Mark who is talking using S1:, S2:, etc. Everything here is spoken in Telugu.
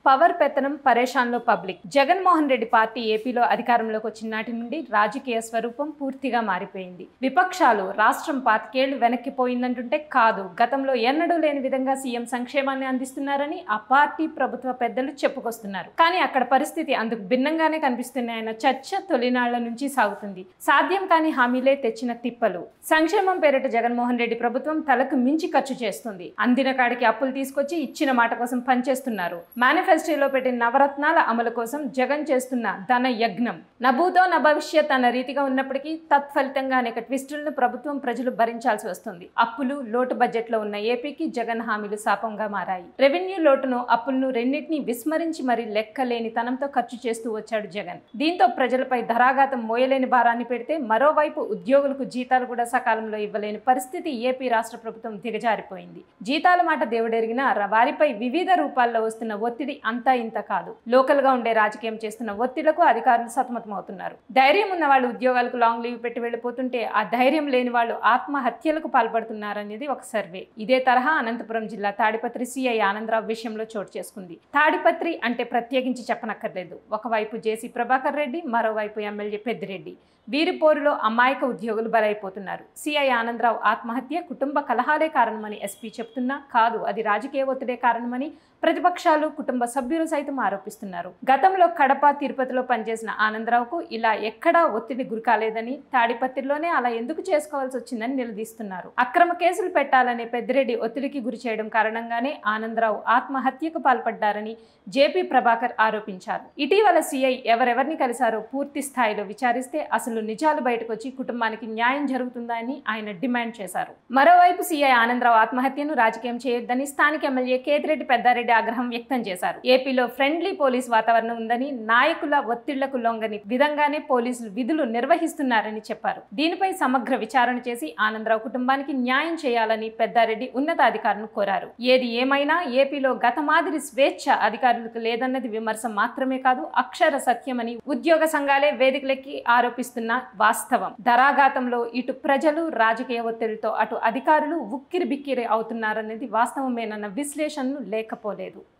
S1: పవర్ పెత్తనం పరేషాన్లో పబ్లిక్ జగన్మోహన్ రెడ్డి పార్టీ ఏపీలో అధికారంలోకి వచ్చిన నాటి నుండి రాజకీయ స్వరూపం పూర్తిగా మారిపోయింది విపక్షాలు రాష్ట్రం పాతికేళ్లు వెనక్కిపోయిందంటుంటే కాదు గతంలో ఎన్నడూ లేని విధంగా సీఎం సంక్షేమాన్ని అందిస్తున్నారని ఆ పార్టీ ప్రభుత్వ పెద్దలు చెప్పుకొస్తున్నారు కానీ అక్కడ పరిస్థితి అందుకు భిన్నంగానే కనిపిస్తున్నాయన్న చర్చ తొలినాళ్ల నుంచి సాగుతుంది సాధ్యం కాని హామీలే తెచ్చిన తిప్పలు సంక్షేమం పేరిట జగన్మోహన్ రెడ్డి ప్రభుత్వం తలకు మించి ఖర్చు చేస్తుంది అందిన కాడికి అప్పులు తీసుకొచ్చి ఇచ్చిన మాట కోసం పనిచేస్తున్నారు మేనిఫెస్టోలో పెట్టిన నవరత్నాల అమలు కోసం జగన్ చేస్తున్న ధన యజ్ఞం నభూతో నా భవిష్యత్ అన్న రీతిగా ఉన్నప్పటికీ తత్ఫలితంగా అనేక ట్విస్టులను ప్రభుత్వం ప్రజలు భరించాల్సి వస్తుంది అప్పులు లోటు బడ్జెట్ లో ఉన్న ఏపీకి జగన్ హామీలు శాపంగా మారాయి రెవెన్యూ లోటును అప్పులను రెండింటినీ విస్మరించి మరి లెక్కలేని తనంతో ఖర్చు చేస్తూ వచ్చాడు జగన్ దీంతో ప్రజలపై ధరాఘాతం మోయలేని భారాన్ని పెడితే మరోవైపు ఉద్యోగులకు జీతాలు కూడా సకాలంలో ఇవ్వలేని పరిస్థితి ఏపీ రాష్ట్ర ప్రభుత్వం దిగజారిపోయింది జీతాల మాట దేవుడెరిగినా ర- వారిపై వివిధ రూపాల్లో వస్తున్న ఒత్తిడి అంతా ఇంత కాదు లోకల్ గా ఉండే రాజకీయం చేస్తున్న ఒత్తిళ్లకు అధికారులు సతమతమవుతున్నారు ధైర్యం ఉన్న వాళ్ళు ఉద్యోగాలకు లాంగ్ లీవ్ పెట్టి వెళ్ళిపోతుంటే ఆ ధైర్యం లేని వాళ్ళు ఆత్మహత్యలకు పాల్పడుతున్నారనేది ఒక సర్వే ఇదే తరహా అనంతపురం జిల్లా తాడిపత్రి సిఐ ఆనందరావు విషయంలో చోటు చేసుకుంది తాడిపత్రి అంటే ప్రత్యేకించి చెప్పనక్కర్లేదు ఒకవైపు జేసీ ప్రభాకర్ రెడ్డి మరోవైపు ఎమ్మెల్యే పెద్దిరెడ్డి వీరి పోరులో అమాయక ఉద్యోగులు బలైపోతున్నారు సిఐ ఆనందరావు ఆత్మహత్య కుటుంబ కలహాలే కారణమని ఎస్పీ చెప్తున్నా కాదు అది రాజకీయ ఒత్తిడే కారణమని ప్రతిపక్షాలు కుటుంబ సభ్యులు సైతం ఆరోపిస్తున్నారు గతంలో కడప తిరుపతిలో పనిచేసిన ఆనందరావుకు ఇలా ఎక్కడా ఒత్తిడి గురికాలేదని తాడిపత్రిలోనే అలా ఎందుకు చేసుకోవాల్సి వచ్చిందని నిలదీస్తున్నారు అక్రమ కేసులు పెట్టాలనే పెద్దిరెడ్డి ఒత్తిడికి గురి చేయడం కారణంగానే ఆనందరావు ఆత్మహత్యకు పాల్పడ్డారని జేపీ ప్రభాకర్ ఆరోపించారు ఇటీవల సీఐ ఎవరెవరిని కలిశారో పూర్తి స్థాయిలో విచారిస్తే అసలు నిజాలు బయటకు వచ్చి కుటుంబానికి న్యాయం జరుగుతుందా అని ఆయన డిమాండ్ చేశారు మరోవైపు సీఐ ఆనందరావు ఆత్మహత్యను రాజకీయం చేయొద్దని స్థానిక ఎమ్మెల్యే కేతిరెడ్డి పెద్దారెడ్డి ఆగ్రహం వ్యక్తం చేశారు ఏపీలో ఫ్రెండ్లీ పోలీస్ వాతావరణం ఉందని నాయకుల ఒత్తిళ్లకు లొంగని విధంగానే పోలీసులు విధులు నిర్వహిస్తున్నారని చెప్పారు దీనిపై సమగ్ర విచారణ చేసి ఆనందరావు కుటుంబానికి న్యాయం చేయాలని పెద్దారెడ్డి ఉన్నతాధికారులను కోరారు ఏది ఏమైనా ఏపీలో గత మాదిరి స్వేచ్ఛ అధికారులకు లేదన్నది విమర్శ మాత్రమే కాదు అక్షర సత్యమని ఉద్యోగ సంఘాలే వేదికలెక్కి ఆరోపిస్తున్న వాస్తవం ధరాఘాతంలో ఇటు ప్రజలు రాజకీయ ఒత్తిడితో అటు అధికారులు ఉక్కిరి బిక్కిరి అవుతున్నారనేది వాస్తవమేనన్న విశ్లేషణలు లేకపోలేదు